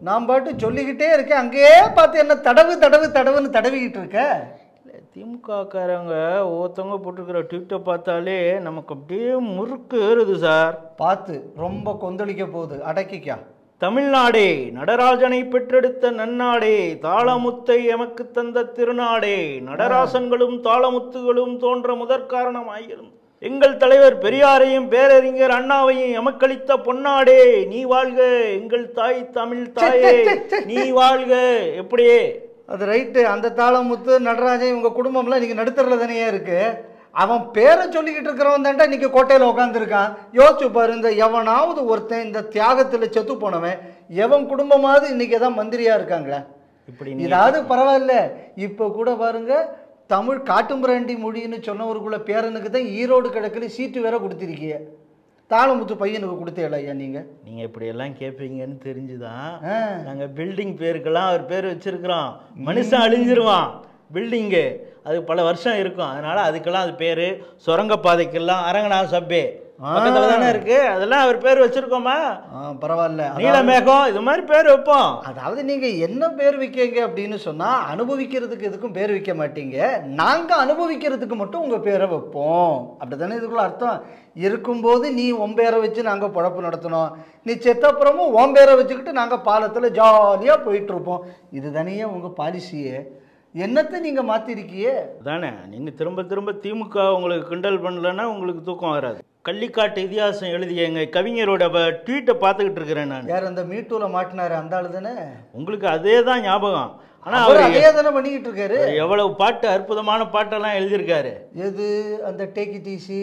நான் பாட்டு சொல்லிக்கிட்டே இருக்கேன் அங்கேயே பார்த்து என்ன தடவு தடவு தடவுன்னு தடவிக்கிட்டு இருக்க இல்லை திமுகக்காரங்க ஒவ்வொருத்தவங்க போட்டிருக்கிற ட்வீட்டை பார்த்தாலே நமக்கு அப்படியே முறுக்கு ஏறுது சார் பார்த்து ரொம்ப கொந்தளிக்க போகுது அடக்கிக்கா தமிழ்நாடே நடராஜனை பெற்றெடுத்த நன்னாடே தாளமுத்தை எமக்கு தந்த திருநாடே நடராசன்களும் தாளமுத்துகளும் தோன்ற முதற்காரணமாயிரும் எங்கள் தலைவர் பெரியாரையும் பேரறிஞர் அண்ணாவையும் எமக்களித்த பொன்னாடே நீ வாழ்க எங்கள் தாய் தமிழ் தாயே நீ வாழ்க எப்படியே அது ரைட்டு அந்த தாளமுத்து நடராஜன் இவங்க குடும்பம்லாம் இன்னைக்கு நடுத்தரில் தானே இருக்கு அவன் பேரை சொல்லிக்கிட்டு இருக்கிறவன் தான்டா இன்னைக்கு கோட்டையில் உட்காந்துருக்கான் யோசிச்சு பாரு இந்த எவனாவது ஒருத்தன் இந்த தியாகத்தில் செத்து போனவன் எவன் குடும்பமாவது இன்னைக்கு தான் மந்திரியா இருக்காங்களே இப்படி நீ- இதாவது பரவாயில்ல இப்போ கூட பாருங்க தமிழ் காட்டுமிராண்டி மொழின்னு சொன்னவருக்குள்ள பேரனுக்கு தான் ஈரோடு கிழக்குல சீட்டு வேற கொடுத்திருக்கீங்க தாளமுத்து பையனுக்கு கொடுத்தேல ஐயா நீங்க நீங்க இப்படி எல்லாம் கேட்பீங்கன்னு தெரிஞ்சுதான் ஆ. நாங்க பில்டிங் பேருக்கெல்லாம் அவர் பேர் வச்சிருக்கிறோம் மனுஷன் அழிஞ்சிருவான் பில்டிங்கு அது பல வருஷம் இருக்கும் அதனால அதுக்கெல்லாம் அது பேரு சுரங்க பாதைக்கெல்லாம் அரங்கநாத சப்பே பக்கத்துல தானே இருக்கு அதெல்லாம் அவர் பேர் வச்சிருக்கோமா ஆ, பரவாயில்ல அதாவது- நீலமேகம் இது மாதிரி பேர் வைப்போம் அதாவது நீங்க என்ன பேர் வைக்கீங்க அப்படின்னு சொன்னா அனுபவிக்கிறதுக்கு எதுக்கும் பேர் வைக்க மாட்டீங்க நாங்க அனுபவிக்கிறதுக்கு மட்டும் உங்க பேரை வைப்போம் அப்படிதானே இதுக்குள்ள அர்த்தம் இருக்கும்போது நீ உன் பேரை வச்சு நாங்க பொழப்பு நடத்தணும் நீ செத்தப்புறமும் உன் பேரை வச்சுக்கிட்டு நாங்க பாலத்துல ஜாலியா போயிட்டு இருப்போம் இதுதானே உங்க பாலிசியே என்னத்தை நீங்க மாத்திருக்கியே தானே நீங்க திரும்ப திரும்ப திமுக உங்களுக்கு கிண்டல் பண்ணலன்னா உங்களுக்கு தூக்கம் வராது கள்ளிக்காட்டு இதிகாசம் எழுதிய எங்க கவிஞரோட ட்வீட்டை பார்த்துக்கிட்டு இருக்கிறேன் நான் யார் அந்த மீட்டூல மாட்டினாரு அந்த ஆளு தானே உங்களுக்கு அதே தான் ஞாபகம் ஆனா அவர் அவர் அதே தானே பண்ணிக்கிட்டு இருக்காரு எவ்வளவு பாட்டு அற்புதமான பாட்டெல்லாம் எழுதியிருக்காரு எது அந்த டேக்கி டிசி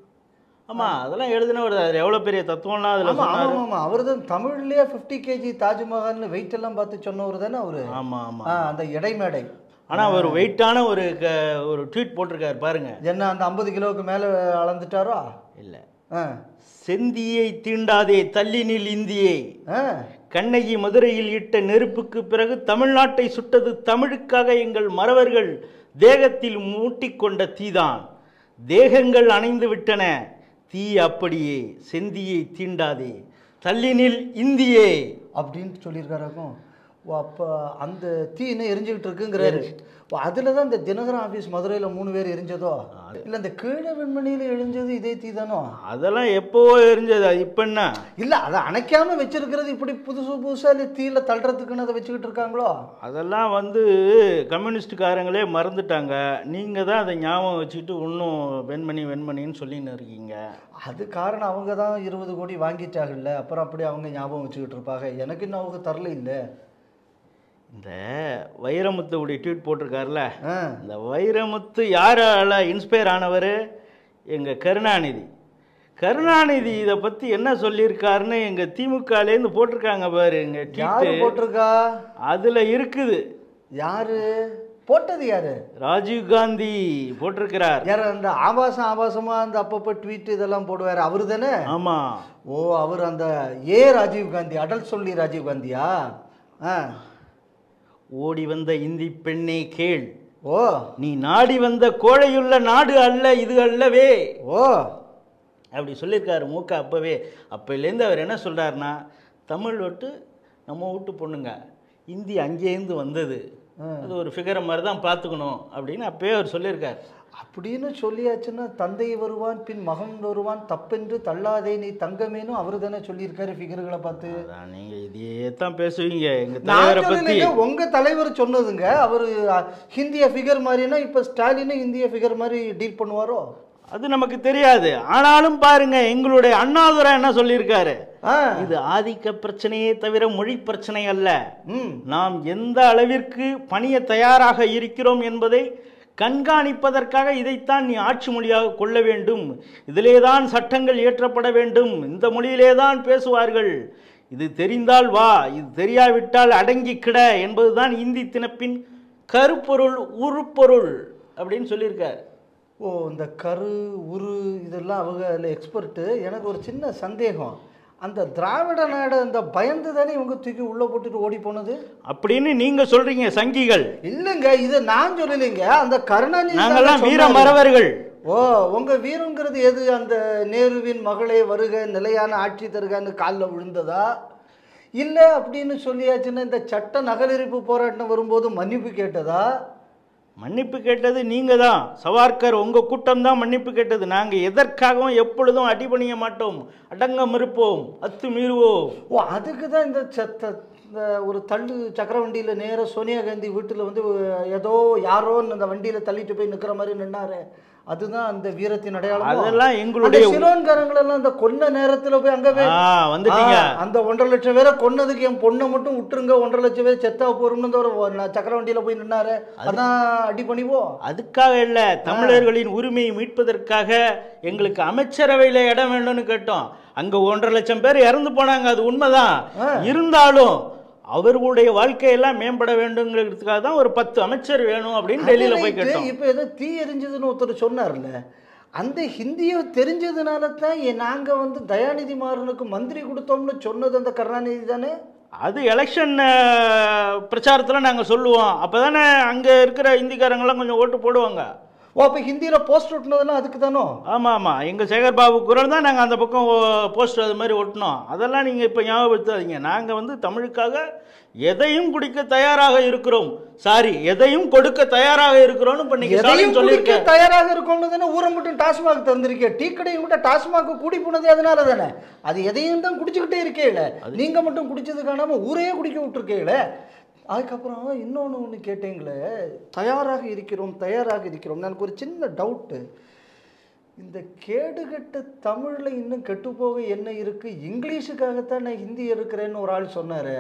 ஆமா அதெல்லாம் எழுதினவர் அது எவ்வளவு பெரிய தத்துவம்லாம் அதுல ஆமா சொன்னாரு ஆமா ஆமா அவர் தான் தமிழ்லயே ஃபிஃப்டி கேஜி தாஜ்மஹால்னு வெயிட் எல்லாம் பார்த்து சொன்னவர் தானே அவரு ஆமா ஆமா ஆ, அந்த இடைமேடை ஆனா அவர் வெயிட்டான ஒரு க- ஒரு ட்வீட் போட்டிருக்காரு பாருங்க என்ன அந்த ஐம்பது கிலோவுக்கு மேல அளந்துட்டாரோ இல்ல ஆ, செந்தியை தீண்டாதே தள்ளினில் இந்தியை ஆ, கண்ணகி மதுரையில் இட்ட நெருப்புக்கு பிறகு தமிழ்நாட்டை சுட்டது தமிழுக்காக எங்கள் மறவர்கள் தேகத்தில் மூட்டிக்கொண்ட தீதான் தேகங்கள் அணைந்து விட்டன தீ அப்படியே செந்தியை தீண்டாதே தள்ளினில் இந்தியே அப்படின்னு சொல்லியிருக்காராக்கும் ஓ அப்போ அந்த தீ இன்னும் எரிஞ்சுக்கிட்டு இருக்குங்கிறாரு ஓ அதில் தான் இந்த தினகரன் ஆஃபீஸ் மதுரையில் மூணு பேர் எரிஞ்சதோ இல்லை இந்த கீழே வெண்மணியில் எரிஞ்சது இதே தீ தானோ அதெல்லாம் எப்போவோ எரிஞ்சது அது இப்போ என்ன இல்லை அதை அணைக்காம வச்சிருக்கிறது இப்படி புதுசு புதுசாக இல்லை தீயில தள்ளுறதுக்குன்னு அதை வச்சுக்கிட்டு இருக்காங்களோ அதெல்லாம் வந்து கம்யூனிஸ்டுக்காரங்களே மறந்துட்டாங்க நீங்கள் தான் அதை ஞாபகம் வச்சுக்கிட்டு இன்னும் வெண்மணி வெண்மணின்னு சொல்லின்னு இருக்கீங்க அது காரணம் அவங்க தான் இருபது கோடி வாங்கிட்டாங்கல்ல அப்புறம் அப்படி அவங்க ஞாபகம் வச்சுக்கிட்டு இருப்பாங்க எனக்கு இன்னும் அவங்க தரல இல்லை இந்த வைரமுத்துடைய ட்வீட் போட்டிருக்காருல ஆ இந்த வைரமுத்து யாரால இன்ஸ்பயர் ஆனவர் எங்கள் கருணாநிதி கருணாநிதி இதை பற்றி என்ன சொல்லியிருக்காருன்னு எங்கள் திமுகலேருந்து போட்டிருக்காங்க பாரு எங்கள் யாரு ட்வீட்டு போட்டிருக்கா அதில் இருக்குது யாரு போட்டது யாரு ராஜீவ் காந்தி போட்டிருக்கிறார் யார் அந்த ஆபாசம் ஆபாசமா அந்த அப்பப்போ ட்வீட் இதெல்லாம் போடுவார் அவரு தானே ஆமாம் ஓ அவர் அந்த ஏ ராஜீவ் காந்தி அடல் சொல்லி ராஜீவ் காந்தியா ஆ ஓடி வந்த இந்தி பெண்ணே கேள் ஓ நீ நாடி வந்த கோழையுள்ள நாடு அல்ல இது அல்லவே ஓ அப்படி சொல்லியிருக்காரு மூக்க அப்பவே அப்போலேருந்து அவர் என்ன சொல்றாருன்னா தமிழ் விட்டு நம்ம வீட்டு பொண்ணுங்க இந்தி அங்கேருந்து வந்தது அது ஒரு ஃபிகரை மாதிரி தான் பார்த்துக்கணும் அப்படின்னு அப்பயே அவர் சொல்லியிருக்காரு அப்படின்னு சொல்லியாச்சுன்னா தந்தை வருவான் பின் மகன் வருவான் தப்பென்று தள்ளாதே நீ தங்கமேனும் அவரு தானே சொல்லியிருக்காரு ஃபிகர்களை பார்த்து அதான் நீங்க இதையே தான் பேசுவீங்க எங்க நான் தலைவரை பத்தி சொல்லலைங்க, உங்க தலைவர் சொன்னதுங்க அவரு அ, ஹிந்திய ஃபிகர் மாதிரினா இப்ப ஸ்டாலினும் இந்திய ஃபிகர் மாதிரி டீல் பண்ணுவாரோ அது நமக்கு தெரியாது ஆனாலும் பாருங்க எங்களுடைய அண்ணாதுரை என்ன சொல்லியிருக்காரு ஆ இது ஆதிக்க பிரச்சனையே தவிர மொழி பிரச்சனை அல்ல ம் நாம் எந்த அளவிற்கு பணிய தயாராக இருக்கிறோம் என்பதை கண்காணிப்பதற்காக இதைத்தான் நீ ஆட்சி மொழியாக கொள்ள வேண்டும் இதிலேதான் சட்டங்கள் இயற்றப்பட வேண்டும் இந்த மொழியிலேதான் பேசுவார்கள் இது தெரிந்தால் வா இது தெரியாவிட்டால் அடங்கி கிட என்பதுதான் இந்தி திணப்பின் கருப்பொருள் உருப்பொருள் அப்படின்னு சொல்லியிருக்கார் ஓ இந்த கரு உரு இதெல்லாம் அவங்க அதில் எக்ஸ்பர்ட்டு எனக்கு ஒரு சின்ன சந்தேகம் அந்த திராவிட நாடு அந்த பயந்து தானே இவங்க தூக்கி உள்ளே போட்டுட்டு ஓடி போனது அப்படின்னு நீங்க சொல்றீங்க சங்கிகள் இல்லைங்க இது நான் சொல்லலைங்க அந்த கருணாநிதி நாங்கெல்லாம் தாங்க வீர சொன்னாரு. மறவர்கள் ஓ உங்க வீரங்கிறது எது அந்த நேருவின் மகளே வருக நிலையான ஆட்சி தருகன்னு காலில் விழுந்ததா இல்லை அப்படின்னு சொல்லியாச்சுன்னா இந்த சட்ட நகலெரிப்பு போராட்டம் வரும்போது மன்னிப்பு கேட்டதா மன்னிப்பு கேட்டது நீங்க தான் சவார்கர் உங்க கூட்டம் தான் மன்னிப்பு கேட்டது நாங்க எதற்காகவும் எப்பொழுதும் அடிபணிய மாட்டோம் அடங்கம் இருப்போம் அத்து மீறுவோம் ஓ அதுக்கு தான் இந்த சத்த இந்த ஒரு தள்ளு சக்கர வண்டியில் நேராக சோனியா காந்தி வீட்டில் வந்து ஏதோ யாரோ அந்த வண்டியில் தள்ளிட்டு போய் நிற்கிற மாதிரி நின்னாரு அதுதான் அந்த வீரத்தின் அடையாளம் அதெல்லாம் எங்களுடைய சிலோன்காரங்களெல்லாம் அந்த கொன்ன நேரத்தில் போய் அங்கே போய் ஆ வந்துட்டீங்க ஆ, அந்த ஒன்றரை லட்சம் பேரை கொன்னதுக்கு என் பொண்ணை மட்டும் விட்டுருங்க ஒன்றரை லட்சம் பேர் செத்தா போறோம்னு ஒரு ந- சக்கர வண்டியில போய் நின்னாரு அதான் அடி பண்ணிவோம் அதுக்காக இல்ல தமிழர்களின் உரிமையை மீட்பதற்காக எங்களுக்கு அமைச்சரவையில இடம் வேண்டும்னு கேட்டோம் அங்க ஒன்றரை லட்சம் பேர் இறந்து போனாங்க அது உண்மைதான் இருந்தாலும் அவர்களுடைய வாழ்க்கையெல்லாம் மேம்பட வேண்டுங்கிறதுக்காக தான் ஒரு பத்து அமைச்சர் வேணும் அப்படின்னு டெல்லியில போய் கேட்டோம் இப்போ ஏதோ தீ எரிஞ்சதுன்னு ஒருத்தர் சொன்னார்ல அந்த ஹிந்தியை தெரிஞ்சதுனால தான் ஏ- நாங்க வந்து தயாநிதி மாறனுக்கு மந்திரி கொடுத்தோம்னு சொன்னது அந்த கருணாநிதி தானே அது எலெக்ஷன் பிரச்சாரத்தில் நாங்கள் சொல்லுவோம் அப்போ தானே அங்கே இருக்கிற இந்திக்காரங்கெல்லாம் கொஞ்சம் ஓட்டு போடுவாங்க ஓ அப்போ ஹிந்தியில போஸ்ட் ஒட்டினதெல்லாம் அதுக்கு தானோ ஆமாம் ஆமாம் எங்கள் சேகர் பாபு குரல் தான் நாங்கள் அந்த பக்கம் போஸ்டர் அது மாதிரி ஒட்டினோம் அதெல்லாம் நீங்கள் இப்போ ஞாபகப்படுத்தாதீங்க நாங்கள் வந்து தமிழுக்காக எதையும் குடிக்க தயாராக இருக்கிறோம் சாரி எதையும் கொடுக்க தயாராக இருக்கிறோம்னு இப்போ நீங்கள் எதையும் ஸ்டாலின் குடிக்க சொல்லியிருக்கேன் தயாராக இருக்கோம்னு தானே ஊரை மட்டும் டாஸ்மாக் தந்திருக்கேன் டீ கடையும் கூட டாஸ்மாக் கூடி போனதே அதனால தானே அது எதையும் தான் குடிச்சுக்கிட்டே இருக்கேல நீங்க மட்டும் குடிச்சது காணாம ஊரையே குடிக்க விட்டுருக்கேல அதுக்கப்புறம் இன்னொன்று ஒன்று கேட்டீங்களே தயாராக இருக்கிறோம் தயாராக இருக்கிறோம் எனக்கு ஒரு சின்ன டவுட்டு இந்த கேடுகட்ட தமிழில் இன்னும் கெட்டுப்போக என்ன இருக்கு இங்கிலீஷுக்காகத்தான் நான் ஹிந்தி இருக்கிறேன்னு ஒரு ஆள் சொன்னாரு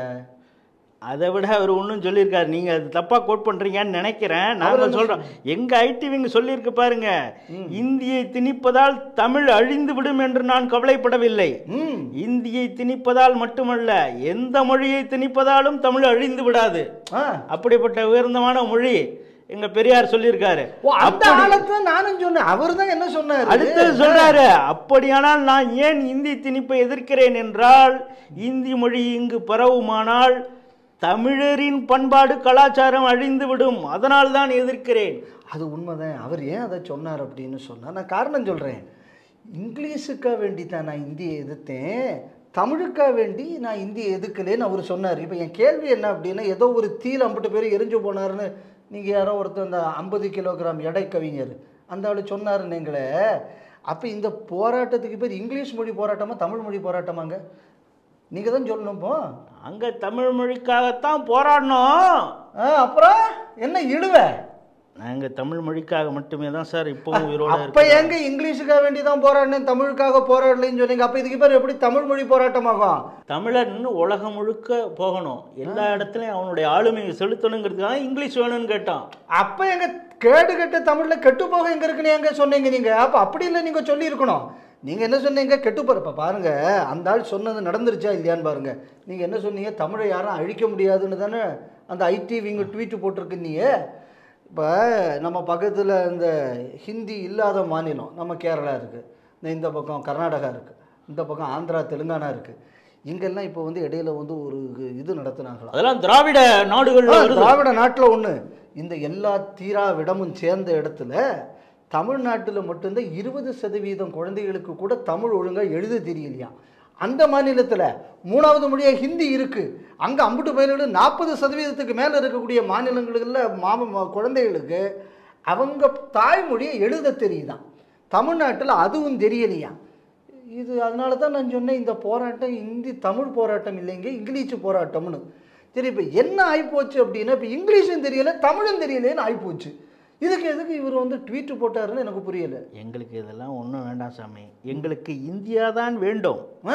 அதை விட அவர் ஒன்றும் சொல்லியிருக்காரு நீங்கள் அது தப்பாக கோட் பண்ணுறீங்கன்னு நினைக்கிறேன் அவர் நாங்கள் என்ன சொல்கிறோம் எங்கள் ஐடிவிங்க சொல்லியிருக்கு பாருங்க இந்தியை திணிப்பதால் தமிழ் அழிந்து விடும் என்று நான் கவலைப்படவில்லை ம் இந்தியை திணிப்பதால் மட்டுமல்ல எந்த மொழியை திணிப்பதாலும் தமிழ் அழிந்து விடாது ஆ அப்படிப்பட்ட உயர்ந்தமான மொழி எங்க பெரியார் சொல்லியிருக்காரு ஓ அந்த ஆளத்தை நானும் சொன்னேன் அவர் தான் என்ன சொன்னாரு அடுத்தது சொல்றாரு அப்படியானால் நான் ஏன் இந்தி திணிப்பை எதிர்க்கிறேன் என்றால் இந்தி மொழி இங்கு பரவுமானால் தமிழரின் பண்பாடு கலாச்சாரம் அழிந்துவிடும் அதனால் தான் எதிர்க்கிறேன் அது உண்மைதான் அவர் ஏன் அதை சொன்னார் அப்படின்னு சொன்னா நான் காரணம் சொல்கிறேன் இங்கிலீஷுக்காக வேண்டி தான் நான் இந்தியை எதிர்த்தேன் தமிழுக்காக வேண்டி நான் இந்தியை எதிர்க்கலேன்னு அவர் சொன்னார் இப்போ என் கேள்வி என்ன அப்படின்னா ஏதோ ஒரு தீல அம்பிட்டு பேர் எரிஞ்சு போனாருன்னு நீங்கள் யாரோ ஒருத்தர் அந்த ஐம்பது கிலோகிராம் எடை கவிஞர் அந்த ஆள் சொன்னாருன்னீங்களே அப்போ இந்த போராட்டத்துக்கு பேர் இங்கிலீஷ் மொழி போராட்டமா தமிழ் மொழி போராட்டமாங்க நீங்கள் தான் சொல்லணும் இப்போ அங்க தமிழ் மொழிக்காகத்தான் போராடணும் ஆ அப்புறம் என்ன இழுவ நாங்க தமிழ் மொழிக்காக மட்டுமே தான் சார் இப்பவும் உயிரோட அப்ப இருக்கோம் ஏங்க இங்கிலீஷுக்காக வேண்டி தான் போராடினேன் தமிழுக்காக போராடலைன்னு சொன்னீங்க அப்ப இதுக்கு பேர் எப்படி தமிழ் மொழி போராட்டமாகும் தமிழன் உலகம் முழுக்க போகணும் எல்லா இடத்துலயும் அவனுடைய ஆளுமையை செலுத்தணுங்கிறதுக்காக இங்கிலீஷ் வேணும்னு கேட்டான் அப்ப எங்க கேடு கெட்ட தமிழ்ல கெட்டு போக எங்க இருக்குன்னு எங்க சொன்னீங்க நீங்க அப்ப அப்படி இல்லை நீங்க சொல்லி இருக்கணும் நீங்க என்ன சொன்னீங்க கெட்டு போறப்ப பாருங்க அந்த ஆள் சொன்னது நடந்துருச்சா இல்லையான்னு பாருங்க நீங்க என்ன சொன்னீங்க தமிழை யாரும் அழிக்க முடியாதுன்னு தானே அந்த ஐடி விங்க ட்வீட் போட்டிருக்கு நீங்க இப்போ நம்ம பக்கத்தில் இந்த ஹிந்தி இல்லாத மாநிலம் நம்ம கேரளா இருக்குது இந்த இந்த பக்கம் கர்நாடகா இருக்குது இந்த பக்கம் ஆந்திரா தெலுங்கானா இருக்குது இங்கெல்லாம் இப்போ வந்து இடையில வந்து ஒரு இது நடத்துனாங்களாம் அதெல்லாம் திராவிட நாடுகள்ல ஆ, வருது திராவிட நாட்டில் ஒன்று இந்த எல்லா தீராவிடமும் சேர்ந்த இடத்துல தமிழ்நாட்டில் மட்டும்தான் இருபது சதவீதம் குழந்தைகளுக்கு கூட தமிழ் ஒழுங்காக எழுத தெரியலையாம் அந்த மாநிலத்தில் மூணாவது மொழியாக ஹிந்தி இருக்குது அங்கே அம்புட்டு பயிர்களும் நாற்பது சதவீதத்துக்கு மேலே இருக்கக்கூடிய மாநிலங்களில் மாம ம- குழந்தைகளுக்கு அவங்க தாய்மொழியை எழுத தெரியுதாம் தமிழ்நாட்டில் அதுவும் தெரியலையாம் இது அதனால தான் நான் சொன்னேன் இந்த போராட்டம் இந்தி தமிழ் போராட்டம் இல்லைங்க இங்கிலீஷ் போராட்டம்னு சரி இப்போ என்ன ஆகிப்போச்சு அப்படின்னா இப்போ இங்கிலீஷும் தெரியல தமிழும் தெரியலேன்னு ஆகிப்போச்சு இதுக்கு எதுக்கு இவர் வந்து ட்வீட் போட்டாருன்னு எனக்கு புரியல எங்களுக்கு இதெல்லாம் ஒன்றும் வேண்டாம் சாமி எங்களுக்கு இந்தியா தான் வேண்டும் ஆ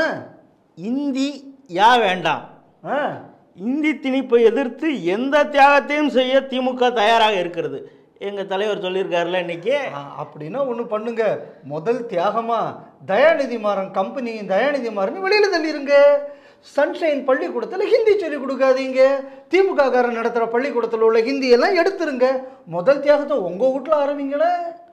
இந்தி யா வேண்டாம் ஆ இந்தி திணிப்பை எதிர்த்து எந்த தியாகத்தையும் செய்ய திமுக தயாராக இருக்கிறது எங்க தலைவர் சொல்லியிருக்காருல இன்னைக்கு ஆ, அப்படின்னா ஒன்று பண்ணுங்க முதல் தியாகமா தயாநிதி மாறன் கம்பெனி தயாநிதி மாறன் வெளியில் தள்ளிருங்க சன்ஷைன் பள்ளிக்கூடத்தில் ஹிந்தி சொல்லிக் கொடுக்காதீங்க திமுக காரன் நடத்துகிற பள்ளிக்கூடத்தில் உள்ள ஹிந்தி எல்லாம் எடுத்துருங்க முதல் தியாகத்தை உங்கள் வீட்டில் ஆரம்பிங்களே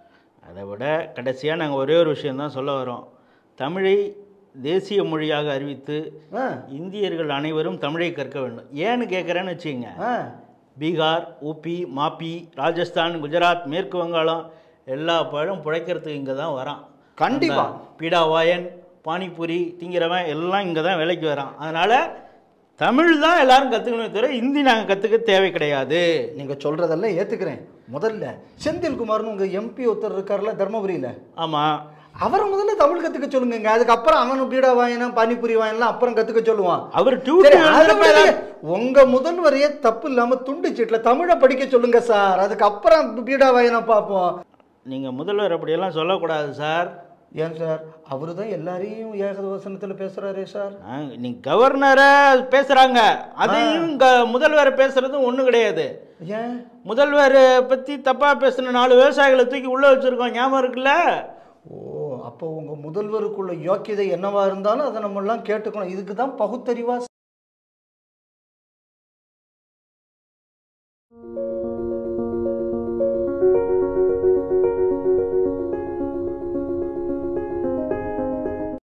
அதை விட கடைசியாக நாங்கள் ஒரே ஒரு விஷயம்தான் சொல்ல வரோம் தமிழை தேசிய மொழியாக அறிவித்து ஆ இந்தியர்கள் அனைவரும் தமிழை கற்க வேண்டும் ஏன்னு கேட்குறேன்னு வச்சுக்கங்க ஆ பீகார் ஊபி மாப்பி ராஜஸ்தான் குஜராத் மேற்கு வங்காளம் எல்லா பழம் பிழைக்கிறதுக்கு இங்கே தான் வரான் கண்டிப்பா. அந்த பீடாவாயன் பானிபூரி திங்கிறவன் எல்லாம் இங்கே தான் வேலைக்கு வரான் அதனால் தமிழ் தான் எல்லாரும் கற்றுக்கணுமே தவிர ஹிந்தி நாங்கள் கற்றுக்க தேவை கிடையாது நீங்க சொல்றதெல்லாம் ஏத்துக்கிறேன் முதல்ல செந்தில்குமார்னு உங்க எம்பி ஒருத்தர் இருக்கார்ல தர்மபுரியில ஆமாம் அவரை முதல்ல தமிழ் கத்துக்க சொல்லுங்க அதுக்கப்புறம் அவனு பீடா வாங்கினான் பானிபூரி வாங்கினான் அப்புறம் கத்துக்க சொல்லுவான் அவர் சரி, டியூட்டி அதை விடுங்க. உங்க முதல்வரையே தப்பு இல்லாம துண்டு சீட்ல தமிழை படிக்க சொல்லுங்க சார் அதுக்கப்புறம் பீடா வாங்கினா பார்ப்போம் நீங்கள் முதல்வர் அப்படியெல்லாம் சொல்லக்கூடாது சார் ஏன் சார் அவரு தான் எல்லாரையும் ஏகத வசனத்துல பேசுறாரே சார் நீ கவர்னரை பேசுகிறாங்க அதையும் க முதல்வரை பேசுகிறதும் ஒன்றும் கிடையாது ஏன் முதல்வர் பற்றி தப்பாக பேசின நாலு விவசாயிகளை தூக்கி உள்ளே வச்சுருக்கோம் ஞாபகம் இருக்குல்ல ஓ அப்போ உங்க முதல்வருக்குள்ள யோக்கியதை என்னவா இருந்தாலும் அதை நம்ம எல்லாம் கேட்டுக்கணும் இதுக்கு தான் பகுத்தறிவா